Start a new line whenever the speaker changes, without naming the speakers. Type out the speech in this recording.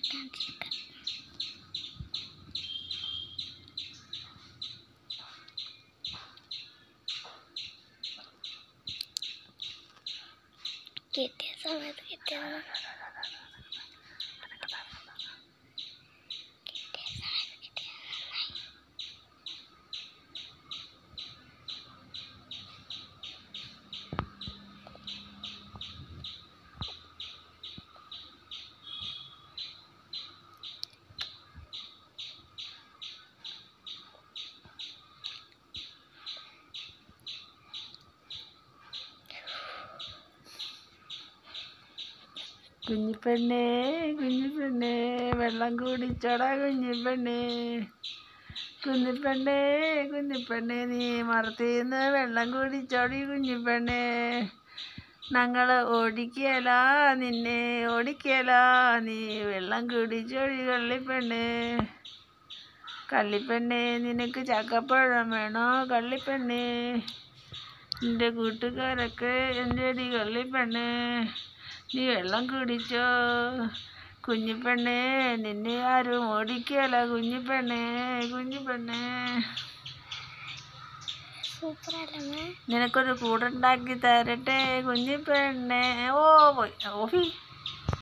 കിട്ടിയ സമയത്ത് കിട്ടിയ
കുഞ്ഞിപ്പെണ്ണേ കുഞ്ഞിപ്പെണ്ണേ വെള്ളം കുടിച്ചോടാ കുഞ്ഞിപ്പെണ്ണേ കുഞ്ഞിപ്പെണ്ണേ കുഞ്ഞിപ്പെണ്ണേ നീ മറത്തിന്ന് വെള്ളം കുടിച്ചോടി കുഞ്ഞിപ്പെണ്ണേ ഞങ്ങൾ ഓടിക്കല നിന്നെ ഓടിക്കല നീ വെള്ളം കുടിച്ചോടി കള്ളിപ്പെണ്ണേ കള്ളിപ്പെണ്ണേ നിനക്ക് ചക്കപ്പഴം വേണോ കള്ളിപ്പെണ്ണേ നിന്റെ കൂട്ടുകാരൊക്കെ എൻ്റെ അടി കള്ളിപ്പെണ്ണേ നീ വെള്ളം കുടിച്ചോ കുഞ്ഞിപ്പെണ്ണേ നിന്നെ ആരും ഓടിക്കല കുഞ്ഞിപ്പെണ്ണേ കുഞ്ഞിപ്പെണ്ണേ
സൂപ്പർ അല്ലേ
നിനക്കൊരു കൂടുണ്ടാക്കി തരട്ടെ കുഞ്ഞിപ്പെണ്ണേ ഓ പോയി ഓഫി